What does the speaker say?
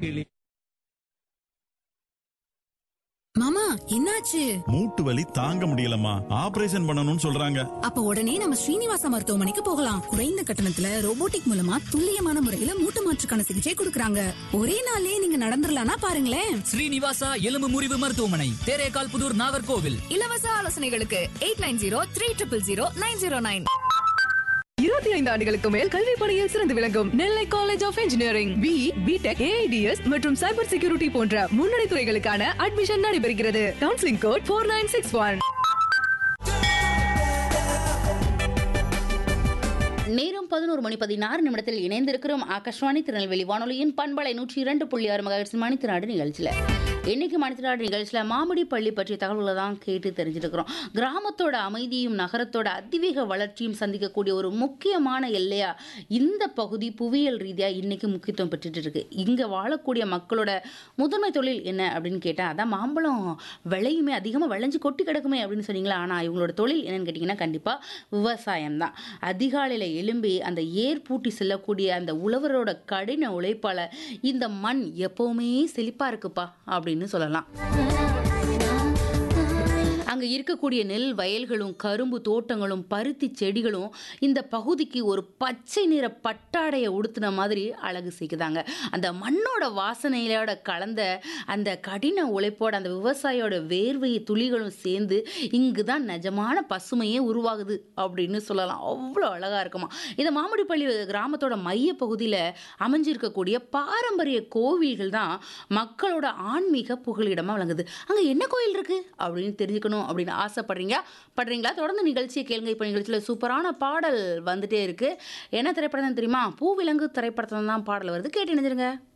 கிளி மாமா என்னாச்சு மூட்டு வலி தாங்க முடியலம்மா ஆபரேஷன் பண்ணணும்னு சொல்றாங்க அப்ப உடனே நம்ம ஸ்ரீனிவாசா மருத்துவமனைக்கு போகலாம் குறைந்த கட்டணத்துல ரோபோட்டிக் மூலமா துல்லியமான முறையில மூட்டு மாற்றுக்கான சிகிச்சை கொடுக்கறாங்க ஒரே நாள்லயே நீங்க நடந்துடலாம்னா பாருங்களேன் ஸ்ரீனிவாசா எலும்பு முறிவு மருத்துவமனை தேரேகால் புதூர் நாகர்கோவில் இலவச ஆலோசனைகளுக்கு eight nine zero three triple zero nine zero nine இருபத்தி ஐந்து ஆண்டுகளுக்கு மேல் கல்வி பணியில் சிறந்து விளங்கும் Nellai college of engineering B BTech AIDS மற்றும் சைபர் செக்யூரிட்டி போன்ற முன்னணி துறைகளுக்கான அட்மிஷன் நடைபெறுகிறது counselling code four nine six one நேரம் பதினோரு மணி பதினாறு நிமிடத்தில் இணைந்திருக்கிறோம் ஆகாஷ்வாணி திருநெல்வேலி வானொலியின் பண்பலை நூற்றி இரண்டு புள்ளி ஆறு மகர்ஸ் மணித்திராடு நிகழ்ச்சியில் இன்னைக்கு மணித்திராடு நிகழ்ச்சியில் மாமிடி பள்ளி பற்றிய தகவல்களை தான் கேட்டு தெரிஞ்சிருக்கிறோம் கிராமத்தோட அமைதியும் நகரத்தோட அதிவேக வளர்ச்சியும் சந்திக்கக்கூடிய ஒரு முக்கியமான எல்லையா இந்த பகுதி புவியியல் ரீதியாக இன்னைக்கு முக்கியத்துவம் பெற்றுட்டு இருக்கு இங்கே வாழக்கூடிய மக்களோட முதன்மை தொழில் என்ன அப்படின்னு கேட்டால் அதான் மாம்பழம் விளையுமே அதிகமாக விளைஞ்சு கொட்டி கிடக்குமே அப்படின்னு சொன்னீங்களா ஆனால் இவங்களோட தொழில் என்னன்னு கேட்டிங்கன்னா கண்டிப்பாக விவசாயம் தான் அதிகாலையில் எழும்பி அந்த ஏர் பூட்டி செல்லக்கூடிய அந்த உழவரோட கடின உழைப்பால் இந்த மண் எப்போவுமே செழிப்பாக இருக்குப்பா அப்படின்னு சொல்லலாம் அங்கே இருக்கக்கூடிய நெல் வயல்களும் கரும்பு தோட்டங்களும் பருத்தி செடிகளும் இந்த பகுதிக்கு ஒரு பச்சை நிற பட்டாடையை உடுத்தின மாதிரி அழகு சேர்க்குதாங்க அந்த மண்ணோட வாசனையோட கலந்த அந்த கடின உழைப்போட அந்த விவசாயியோட வேர்வை துளிகளும் சேர்ந்து இங்கு தான் நிஜமான பசுமையே உருவாகுது அப்படின்னு சொல்லலாம் அவ்வளோ அழகாக இருக்குமா இந்த மாமிடிப்பள்ளி கிராமத்தோட மைய பகுதியில் அமைஞ்சிருக்கக்கூடிய பாரம்பரிய கோவில்கள் தான் மக்களோட ஆன்மீக புகலிடமாக விளங்குது அங்கே என்ன கோயில் இருக்கு அப்படின்னு தெரிஞ்சுக்கணும் அப்படின்னு ஆசைப்படுறீங்க படுறீங்களா தொடர்ந்து நிகழ்ச்சியை கேளுங்க இப்போ நிகழ்ச்சியில் சூப்பரான பாடல் வந்துட்டே இருக்கு என்ன திரைப்படம் தான் தெரியுமா பூவிலங்கு திரைப்படத்தில் தான் பாடல் வருது கேட்டு இணைஞ்சிருங்க